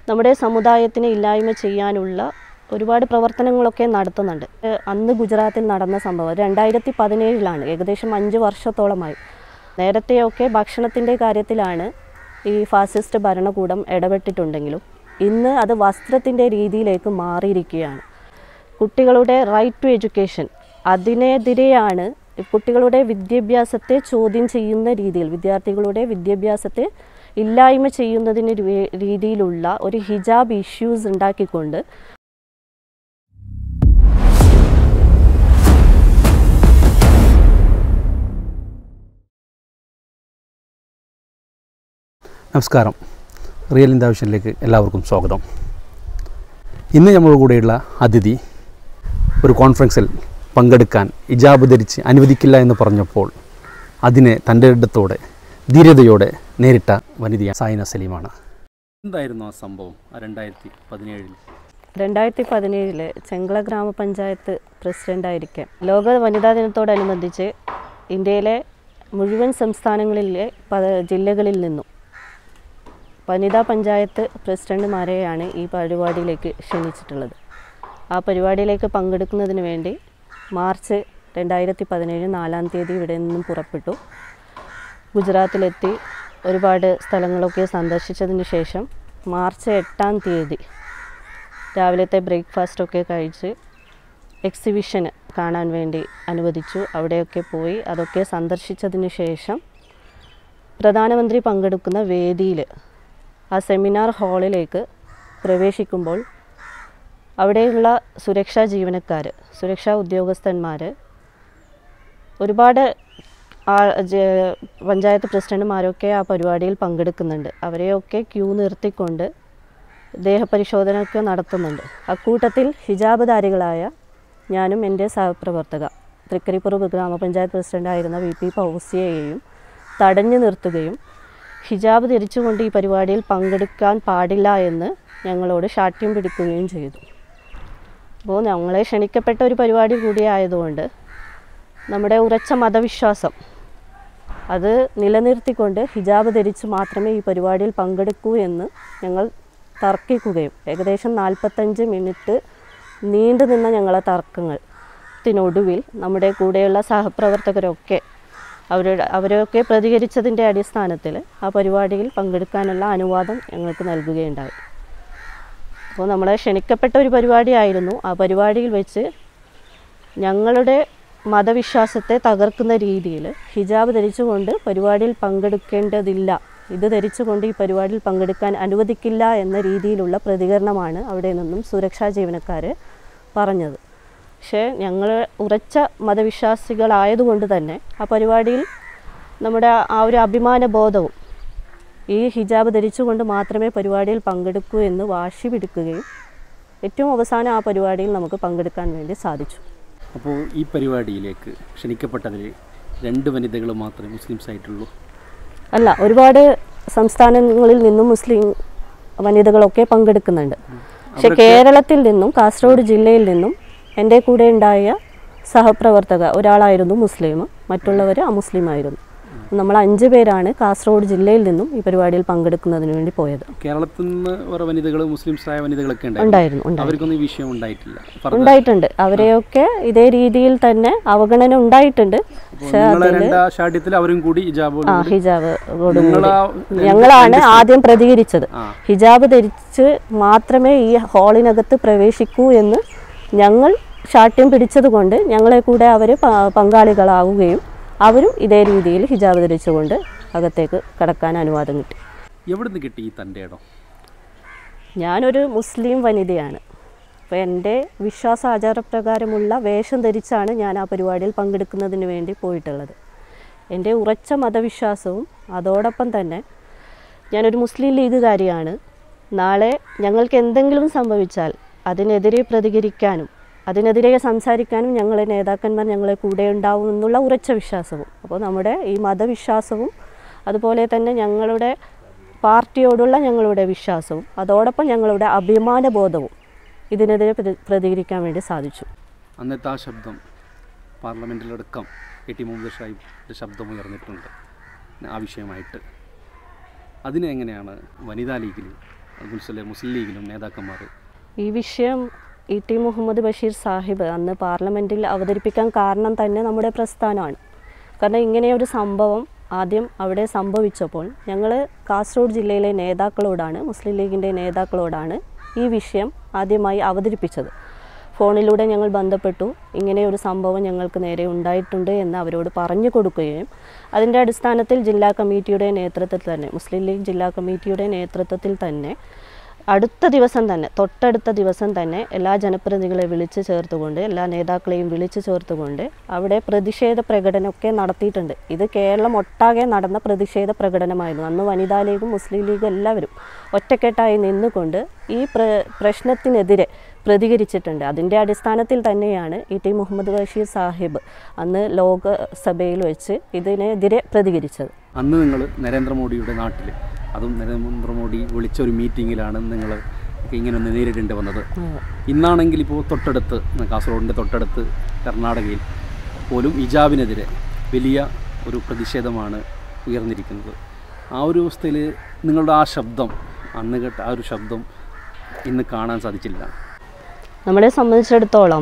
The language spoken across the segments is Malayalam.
നമ്മുടെ സമുദായത്തിനെ ഇല്ലായ്മ ചെയ്യാനുള്ള ഒരുപാട് പ്രവർത്തനങ്ങളൊക്കെ നടത്തുന്നുണ്ട് ഏഹ് അന്ന് ഗുജറാത്തിൽ നടന്ന സംഭവം രണ്ടായിരത്തി പതിനേഴിലാണ് ഏകദേശം അഞ്ച് വർഷത്തോളമായി നേരത്തെയൊക്കെ ഭക്ഷണത്തിൻ്റെ കാര്യത്തിലാണ് ഈ ഫാസിസ്റ്റ് ഭരണകൂടം ഇടപെട്ടിട്ടുണ്ടെങ്കിലും ഇന്ന് അത് വസ്ത്രത്തിൻ്റെ രീതിയിലേക്ക് മാറിയിരിക്കുകയാണ് കുട്ടികളുടെ റൈറ്റ് ടു എഡ്യൂക്കേഷൻ അതിനെതിരെയാണ് കുട്ടികളുടെ വിദ്യാഭ്യാസത്തെ ചോദ്യം ചെയ്യുന്ന രീതിയിൽ വിദ്യാർത്ഥികളുടെ വിദ്യാഭ്യാസത്തെ ഇല്ലായ്മ ചെയ്യുന്നതിന് രീ- രീതിയിലുള്ള ഒരു ഹിജാബ് ഇഷ്യൂസ് ഉണ്ടാക്കിക്കൊണ്ട് നമസ്കാരം റിയൽ ഇന്ത്യ വിഷനിലേക്ക് എല്ലാവർക്കും സ്വാഗതം ഇന്ന് നമ്മുടെ കൂടെയുള്ള അതിഥി ഒരു കോൺഫറൻസിൽ പങ്കെടുക്കാൻ ഇജാബ് ധരിച്ച് അനുവദിക്കില്ല എന്ന് പറഞ്ഞപ്പോൾ അതിനെ തൻ്റെ ഇടത്തോടെ ധീരതയോടെ നേരിട്ട വനിത സായിന സലീമാണ് എന്തായിരുന്നു ആ സംഭവം രണ്ടായിരത്തി പതിനേഴിൽ രണ്ടായിരത്തി പതിനേഴില് ചെങ്കള ഗ്രാമപഞ്ചായത്ത് പ്രസിഡൻ്റായിരിക്കെ ലോക വനിതാ ദിനത്തോടനുബന്ധിച്ച് ഇന്ത്യയിലെ മുഴുവൻ സംസ്ഥാനങ്ങളിലെ പ ജില്ലകളിൽ നിന്നും വനിതാ പഞ്ചായത്ത് പ്രസിഡന്റുമാരെയാണ് ഈ പരിപാടിയിലേക്ക് ക്ഷണിച്ചിട്ടുള്ളത് ആ പരിപാടിയിലേക്ക് പങ്കെടുക്കുന്നതിന് വേണ്ടി മാർച്ച് രണ്ടായിരത്തി പതിനേഴ് നാലാം തീയതി ഇവിടെ നിന്നും പുറപ്പെട്ടു ഗുജറാത്തിലെത്തി ഒരുപാട് സ്ഥലങ്ങളൊക്കെ സന്ദർശിച്ചതിന് ശേഷം മാർച്ച് എട്ടാം തീയതി രാവിലത്തെ ബ്രേക്ക്ഫാസ്റ്റൊക്കെ കഴിച്ച് എക്സിബിഷന് കാണാൻ വേണ്ടി അനുവദിച്ചു അവിടെയൊക്കെ പോയി അതൊക്കെ സന്ദർശിച്ചതിന് ശേഷം പ്രധാനമന്ത്രി പങ്കെടുക്കുന്ന വേദിയിൽ ആ സെമിനാർ ഹാളിലേക്ക് പ്രവേശിക്കുമ്പോൾ അവിടെയുള്ള സുരക്ഷാ ജീവനക്കാർ സുരക്ഷാ ഉദ്യോഗസ്ഥന്മാർ ഒരുപാട് ആ- ജ- പഞ്ചായത്ത് പ്രസിഡന്റുമാരൊക്കെ ആ പരിപാടിയിൽ പങ്കെടുക്കുന്നുണ്ട് അവരെയൊക്കെ ക്യൂ നിർത്തിക്കൊണ്ട് ദേഹപരിശോധനയൊക്കെ നടത്തുന്നുണ്ട് അക്കൂട്ടത്തിൽ ഹിജാബുധാരികളായ ഞാനും എൻ്റെ സഹപ്രവർത്തക തൃക്കരിപ്പുറം ഗ്രാമപഞ്ചായത്ത് പ്രസിഡൻ്റായിരുന്ന വി പി പൗസിയെയും തടഞ്ഞു നിർത്തുകയും ഹിജാബ് ധരിച്ചുകൊണ്ട് ഈ പരിപാടിയിൽ പങ്കെടുക്കാൻ പാടില്ല എന്ന് ഞങ്ങളോട് ശാഠ്യം പിടിക്കുകയും ചെയ്തു അപ്പോൾ ഞങ്ങളെ ക്ഷണിക്കപ്പെട്ട ഒരു പരിപാടി കൂടി ആയതുകൊണ്ട് നമ്മുടെ ഉറച്ച മതവിശ്വാസം അത് നിലനിർത്തിക്കൊണ്ട് ഹിജാബ് ധരിച്ച് മാത്രമേ ഈ പരിപാടിയിൽ പങ്കെടുക്കൂ എന്ന് ഞങ്ങൾ തർക്കിക്കുകയും ഏകദേശം നാൽപ്പത്തഞ്ച് മിനിറ്റ് നീണ്ടു നിന്ന ഞങ്ങളെ തർക്കങ്ങൾത്തിനൊടുവിൽ നമ്മുടെ കൂടെയുള്ള സഹപ്രവർത്തകരൊക്കെ അവരുടെ അവരൊക്കെ പ്രതികരിച്ചതിൻ്റെ അടിസ്ഥാനത്തിൽ ആ പരിപാടിയിൽ പങ്കെടുക്കാനുള്ള അനുവാദം ഞങ്ങൾക്ക് നൽകുകയുണ്ടായി അപ്പോൾ നമ്മളെ ക്ഷണിക്കപ്പെട്ട ഒരു പരിപാടിയായിരുന്നു ആ പരിപാടിയിൽ വെച്ച് ഞങ്ങളുടെ മതവിശ്വാസത്തെ തകർക്കുന്ന രീതിയിൽ ഹിജാബ് ധരിച്ചുകൊണ്ട് പരിപാടിയിൽ പങ്കെടുക്കേണ്ടതില്ല ഇത് ധരിച്ചുകൊണ്ട് ഈ പരിപാടിയിൽ പങ്കെടുക്കാൻ അനുവദിക്കില്ല എന്ന രീതിയിലുള്ള പ്രതികരണമാണ് അവിടെ നിന്നും സുരക്ഷാ ജീവനക്കാർ പറഞ്ഞത് പക്ഷേ ഞങ്ങൾ ഉറച്ച മതവിശ്വാസികളായതുകൊണ്ട് തന്നെ ആ പരിപാടിയിൽ നമ്മുടെ ആ ഒരു അഭിമാന ബോധവും ഈ ഹിജാബ് ധരിച്ചുകൊണ്ട് മാത്രമേ പരിപാടിയിൽ പങ്കെടുക്കൂ എന്ന് വാശി പിടിക്കുകയും ഏറ്റവും അവസാനം ആ പരിപാടിയിൽ നമുക്ക് പങ്കെടുക്കാൻ വേണ്ടി സാധിച്ചു അപ്പോൾ ഈ പരിപാടിയിലേക്ക് ക്ഷണിക്കപ്പെട്ടതിൽ രണ്ട് വനിതകൾ മാത്രമേ മുസ്ലിംസ് ആയിട്ടുള്ളൂ അല്ല ഒരുപാട് സംസ്ഥാനങ്ങളിൽ നിന്നും മുസ്ലിം വനിതകളൊക്കെ പങ്കെടുക്കുന്നുണ്ട് പക്ഷെ കേരളത്തിൽ നിന്നും കാസർഗോഡ് ജില്ലയിൽ നിന്നും എൻ്റെ കൂടെ ഉണ്ടായ സഹപ്രവർത്തക ഒരാളായിരുന്നു മുസ്ലിം മറ്റുള്ളവർ അമുസ്ലിം ആയിരുന്നു നമ്മൾ അഞ്ച് പേരാണ് കാസർഗോഡ് ജില്ലയിൽ നിന്നും ഈ പരിപാടിയിൽ പങ്കെടുക്കുന്നതിന് വേണ്ടി പോയത് കേരളത്തിൽ നിന്ന് വേറെ വനിതകൾ മുസ്ലിംസ് ആയ വനിതകളൊക്കെ ഉണ്ടായിരുന്നു ഉണ്ടായിരുന്നു ഉണ്ടായിരുന്നു അവർക്കൊന്നും ഈ വിഷയം ഉണ്ടായിട്ടില്ല പറഞ്ഞ ഉണ്ടായിട്ടുണ്ട് അവരെയൊക്കെ ഇതേ രീതിയിൽ തന്നെ അവഗണന ഉണ്ടായിട്ടുണ്ട് പക്ഷെ നിങ്ങളെ രണ്ടാ ഷാഠ്യത്തിൽ അവരും കൂടി ഇജാബ് ആ ഹിജാബ് നിങ്ങളാ ഞങ്ങളാണ് ആദ്യം പ്രതികരിച്ചത് ആ. ഹിജാബ് ധരിച്ച് മാത്രമേ ഈ ഹാളിനകത്ത് പ്രവേശിക്കൂ എന്ന് ഞങ്ങൾ ശാഠ്യം പിടിച്ചതുകൊണ്ട് ഞങ്ങളെ കൂടെ അവർ പങ്കാളികളാവുകയും അവരും ഇതേ രീതിയിൽ ഹിജാബ് ധരിച്ചുകൊണ്ട് അകത്തേക്ക് കടക്കാൻ അനുവാദം കിട്ടി എവിടുന്ന് കിട്ടി ഈ തൻ്റെ ഇടം ഞാനൊരു മുസ്ലിം വനിതയാണ് അപ്പോൾ എൻ്റെ വിശ്വാസ ആചാരപ്രകാരമുള്ള വേഷം ധരിച്ചാണ് ഞാൻ ആ പരിപാടിയിൽ പങ്കെടുക്കുന്നതിന് വേണ്ടി പോയിട്ടുള്ളത് എൻ്റെ ഉറച്ച മതവിശ്വാസവും അതോടൊപ്പം തന്നെ ഞാനൊരു മുസ്ലിം ലീഗുകാരിയാണ് നാളെ ഞങ്ങൾക്ക് എന്തെങ്കിലും സംഭവിച്ചാൽ അതിനെതിരെ പ്രതികരിക്കാനും അതിനെതിരെ സംസാരിക്കാനും ഞങ്ങളെ നേതാക്കന്മാർ ഞങ്ങളെ കൂടെ ഉണ്ടാവും എന്നുള്ള ഉറച്ച വിശ്വാസവും അപ്പോൾ നമ്മുടെ ഈ മതവിശ്വാസവും അതുപോലെ തന്നെ ഞങ്ങളുടെ പാർട്ടിയോടുള്ള ഞങ്ങളുടെ വിശ്വാസവും അതോടൊപ്പം ഞങ്ങളുടെ അഭിമാനബോധവും ഇതിനെതിരെ പ്രതി- പ്രതികരിക്കാൻ വേണ്ടി സാധിച്ചു അന്നത്തെ ആ ശബ്ദം പാർലമെൻറ്റിലടക്കം എ ടി മുഹമ്മദ് ഷാഹിബിൻ്റെ ശബ്ദം ഉയർന്നിട്ടുണ്ട് ആ വിഷയമായിട്ട് അതിനെ എങ്ങനെയാണ് വനിതാ ലീഗിൽ ഗുൽസലെ മുസ്ലിം ലീഗിലും നേതാക്കന്മാർ ഈ വിഷയം ഇ ടി മുഹമ്മദ് ബഷീർ സാഹിബ് അന്ന് പാർലമെൻറ്റിൽ അവതരിപ്പിക്കാൻ കാരണം തന്നെ നമ്മുടെ പ്രസ്ഥാനമാണ് കാരണം ഇങ്ങനെ ഒരു സംഭവം ആദ്യം അവിടെ സംഭവിച്ചപ്പോൾ ഞങ്ങൾ കാസർഗോഡ് ജില്ലയിലെ നേതാക്കളോടാണ് മുസ്ലിം ലീഗിൻ്റെ നേതാക്കളോടാണ് ഈ വിഷയം ആദ്യമായി അവതരിപ്പിച്ചത് ഫോണിലൂടെ ഞങ്ങൾ ബന്ധപ്പെട്ടു ഇങ്ങനെ ഒരു സംഭവം ഞങ്ങൾക്ക് നേരെ ഉണ്ടായിട്ടുണ്ട് എന്ന് അവരോട് പറഞ്ഞു കൊടുക്കുകയും അതിൻ്റെ അടിസ്ഥാനത്തിൽ ജില്ലാ കമ്മിറ്റിയുടെ നേതൃത്വത്തിൽ തന്നെ മുസ്ലിം ലീഗ് ജില്ലാ കമ്മിറ്റിയുടെ നേതൃത്വത്തിൽ തന്നെ അടുത്ത ദിവസം തന്നെ തൊട്ടടുത്ത ദിവസം തന്നെ എല്ലാ ജനപ്രതിനിധികളെ വിളിച്ചു ചേർത്തുകൊണ്ട് എല്ലാ നേതാക്കളെയും വിളിച്ചു ചേർത്തുകൊണ്ട് അവിടെ പ്രതിഷേധ പ്രകടനമൊക്കെ നടത്തിയിട്ടുണ്ട് ഇത് കേരളം ഒട്ടാകെ നടന്ന പ്രതിഷേധ പ്രകടനമായിരുന്നു അന്ന് വനിതാ ലീഗും മുസ്ലിം ലീഗും എല്ലാവരും ഒറ്റക്കെട്ടായി നിന്നുകൊണ്ട് ഈ പ്ര പ്രശ്നത്തിനെതിരെ പ്രതികരിച്ചിട്ടുണ്ട് അതിൻ്റെ അടിസ്ഥാനത്തിൽ തന്നെയാണ് ഇ ടി മുഹമ്മദ് ബഷീർ സാഹിബ് അന്ന് ലോകസഭയിൽ വെച്ച് ഇതിനെതിരെ പ്രതികരിച്ചത് അന്ന് നിങ്ങൾ നരേന്ദ്രമോദിയുടെ നാട്ടിൽ അതും നരേന്ദ്രമോദി വിളിച്ച ഒരു മീറ്റിങ്ങിലാണ് നിങ്ങൾ ഇങ്ങനെ ഒന്ന് നേരിടേണ്ടി വന്നത് ഇന്നാണെങ്കിൽ ഇപ്പോൾ തൊട്ടടുത്ത് കാസർഗോഡിൻ്റെ തൊട്ടടുത്ത് കർണാടകയിൽ പോലും ഇജാബിനെതിരെ വലിയ ഒരു പ്രതിഷേധമാണ് ഉയർന്നിരിക്കുന്നത് ആ ഒരു അവസ്ഥയിൽ നിങ്ങളുടെ ആ ശബ്ദം അന്ന് കേട്ട ആ ഒരു ശബ്ദം ഇന്ന് കാണാൻ സാധിച്ചില്ല നമ്മളെ സംബന്ധിച്ചിടത്തോളം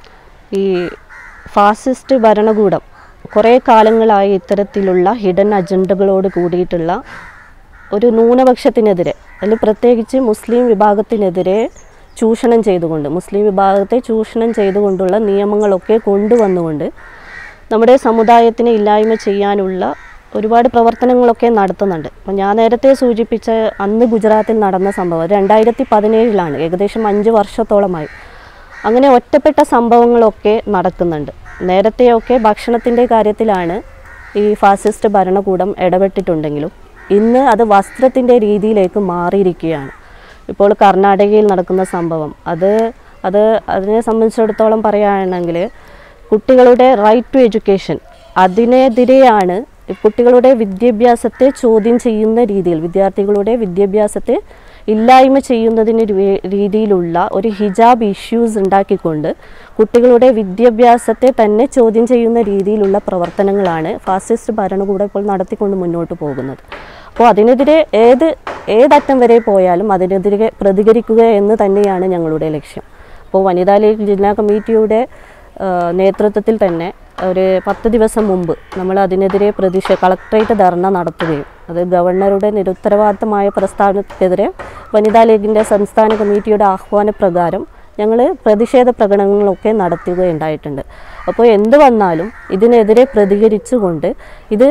ഈ ഫാസിസ്റ്റ് ഭരണകൂടം കുറേ കാലങ്ങളായി ഇത്തരത്തിലുള്ള ഹിഡൻ അജണ്ടകളോട് കൂടിയിട്ടുള്ള ഒരു ന്യൂനപക്ഷത്തിനെതിരെ അതിൽ പ്രത്യേകിച്ച് മുസ്ലിം വിഭാഗത്തിനെതിരെ ചൂഷണം ചെയ്തുകൊണ്ട് മുസ്ലിം വിഭാഗത്തെ ചൂഷണം ചെയ്തുകൊണ്ടുള്ള നിയമങ്ങളൊക്കെ കൊണ്ടുവന്നുകൊണ്ട് നമ്മുടെ സമുദായത്തിനെ ഇല്ലായ്മ ചെയ്യാനുള്ള ഒരുപാട് പ്രവർത്തനങ്ങളൊക്കെ നടത്തുന്നുണ്ട് അപ്പം ഞാൻ നേരത്തെ സൂചിപ്പിച്ച അന്ന് ഗുജറാത്തിൽ നടന്ന സംഭവം രണ്ടായിരത്തി പതിനേഴിലാണ് ഏകദേശം അഞ്ച് വർഷത്തോളമായി അങ്ങനെ ഒറ്റപ്പെട്ട സംഭവങ്ങളൊക്കെ നടക്കുന്നുണ്ട് നേരത്തെയൊക്കെ ഭക്ഷണത്തിൻ്റെ കാര്യത്തിലാണ് ഈ ഫാസിസ്റ്റ് ഭരണകൂടം ഇടപെട്ടിട്ടുണ്ടെങ്കിലും ഇന്ന് അത് വസ്ത്രത്തിൻ്റെ രീതിയിലേക്ക് മാറിയിരിക്കുകയാണ് ഇപ്പോൾ കർണാടകയിൽ നടക്കുന്ന സംഭവം അത് അത് അതിനെ സംബന്ധിച്ചിടത്തോളം പറയുകയാണെങ്കിൽ കുട്ടികളുടെ റൈറ്റ് ടു എഡ്യൂക്കേഷൻ അതിനെതിരെയാണ് കുട്ടികളുടെ വിദ്യാഭ്യാസത്തെ ചോദ്യം ചെയ്യുന്ന രീതിയിൽ വിദ്യാർത്ഥികളുടെ വിദ്യാഭ്യാസത്തെ ഇല്ലായ്മ ചെയ്യുന്നതിന് രീ- രീതിയിലുള്ള ഒരു ഹിജാബ് ഇഷ്യൂസ് ഉണ്ടാക്കിക്കൊണ്ട് കുട്ടികളുടെ വിദ്യാഭ്യാസത്തെ തന്നെ ചോദ്യം ചെയ്യുന്ന രീതിയിലുള്ള പ്രവർത്തനങ്ങളാണ് ഫാസിസ്റ്റ് ഭരണകൂടം ഇപ്പോൾ നടത്തിക്കൊണ്ട് മുന്നോട്ട് പോകുന്നത് അപ്പോൾ അതിനെതിരെ ഏത് ഏതറ്റം വരെ പോയാലും അതിനെതിരെ പ്രതികരിക്കുക എന്ന് തന്നെയാണ് ഞങ്ങളുടെ ലക്ഷ്യം അപ്പോൾ വനിതാ ലീഗ് ജില്ലാ കമ്മിറ്റിയുടെ ആ, നേതൃത്വത്തിൽ തന്നെ ഒരു പത്ത് ദിവസം മുമ്പ് നമ്മൾ അതിനെതിരെ പ്രതിഷേധ കളക്ട്രേറ്റ് ധർണ നടത്തുകയും അത് ഗവർണറുടെ നിരുത്തരവാദിത്തമായ പ്രസ്താവനക്കെതിരെ വനിതാ ലീഗിൻ്റെ സംസ്ഥാന കമ്മിറ്റിയുടെ ആഹ്വാനപ്രകാരം ഞങ്ങൾ പ്രതിഷേധ പ്രകടനങ്ങളൊക്കെ നടത്തുകയുണ്ടായിട്ടുണ്ട് അപ്പോൾ എന്ത് വന്നാലും ഇതിനെതിരെ പ്രതികരിച്ചുകൊണ്ട് ഇത്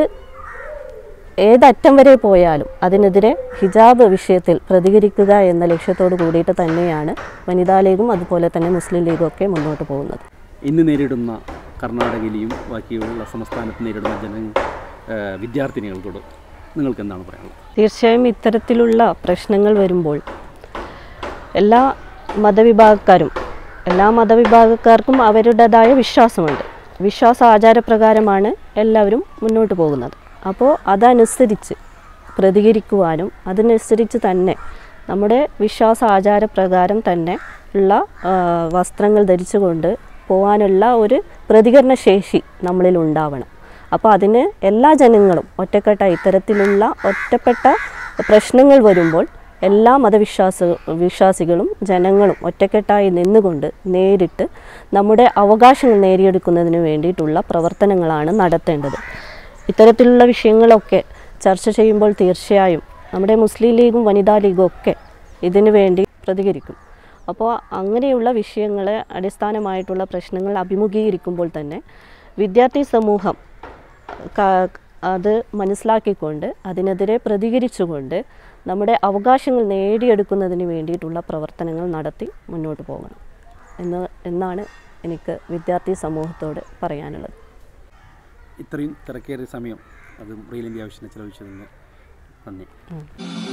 ഏതറ്റം വരെ പോയാലും അതിനെതിരെ ഹിജാബ് വിഷയത്തിൽ പ്രതികരിക്കുക എന്ന ലക്ഷ്യത്തോട് കൂടിയിട്ട് തന്നെയാണ് വനിതാ ലീഗും അതുപോലെ തന്നെ മുസ്ലിം ലീഗും ഒക്കെ മുന്നോട്ട് പോകുന്നത് ഇന്ന് നേരിടുന്ന കർണാടകയിലെയും ബാക്കിയുള്ള സംസ്ഥാനത്ത് നേരിടുന്ന ജന ഏഹ് വിദ്യാർത്ഥിനികൾക്കോട് നിങ്ങൾക്ക് എന്താണ് പറയാനുള്ളത് തീർച്ചയായും ഇത്തരത്തിലുള്ള പ്രശ്നങ്ങൾ വരുമ്പോൾ എല്ലാ മതവിഭാഗക്കാരും എല്ലാ മതവിഭാഗക്കാർക്കും അവരുടേതായ വിശ്വാസമുണ്ട് വിശ്വാസ ആചാരപ്രകാരമാണ് എല്ലാവരും മുന്നോട്ട് പോകുന്നത് അപ്പോൾ അതനുസരിച്ച് പ്രതികരിക്കുവാനും അതിനനുസരിച്ച് തന്നെ നമ്മുടെ വിശ്വാസ ആചാരപ്രകാരം തന്നെ ഉള്ള ആ, വസ്ത്രങ്ങൾ ധരിച്ചുകൊണ്ട് പോകാനുള്ള ഒരു പ്രതികരണ ശേഷി നമ്മളിൽ ഉണ്ടാവണം അപ്പോൾ അതിന് എല്ലാ ജനങ്ങളും ഒറ്റക്കെട്ടായി ഇത്തരത്തിലുള്ള ഒറ്റപ്പെട്ട പ്രശ്നങ്ങൾ വരുമ്പോൾ എല്ലാ മതവിശ്വാസ വിശ്വാസികളും ജനങ്ങളും ഒറ്റക്കെട്ടായി നിന്നുകൊണ്ട് നേരിട്ട് നമ്മുടെ അവകാശങ്ങൾ നേടിയെടുക്കുന്നതിന് വേണ്ടിയിട്ടുള്ള പ്രവർത്തനങ്ങളാണ് നടത്തേണ്ടത് ഇത്തരത്തിലുള്ള വിഷയങ്ങളൊക്കെ ചർച്ച ചെയ്യുമ്പോൾ തീർച്ചയായും നമ്മുടെ മുസ്ലിം ലീഗും വനിതാ ലീഗും ഒക്കെ ഇതിനു വേണ്ടി പ്രതികരിക്കും അപ്പോൾ അങ്ങനെയുള്ള വിഷയങ്ങളെ അടിസ്ഥാനമായിട്ടുള്ള പ്രശ്നങ്ങൾ അഭിമുഖീകരിക്കുമ്പോൾ തന്നെ വിദ്യാർത്ഥി സമൂഹം ക- അത് മനസ്സിലാക്കിക്കൊണ്ട് അതിനെതിരെ പ്രതികരിച്ചുകൊണ്ട് നമ്മുടെ അവകാശങ്ങൾ നേടിയെടുക്കുന്നതിന് വേണ്ടിയിട്ടുള്ള പ്രവർത്തനങ്ങൾ നടത്തി മുന്നോട്ട് പോകണം എന്ന് എന്നാണ് എനിക്ക് വിദ്യാർത്ഥി സമൂഹത്തോട് പറയാനുള്ളത് ഇത്രയും തിരക്കേറിയ സമയം അത് റിയൽ ഇന്ത്യ ആവശ്യത്തിന് ചിലവഴിച്ചതിന് നന്ദി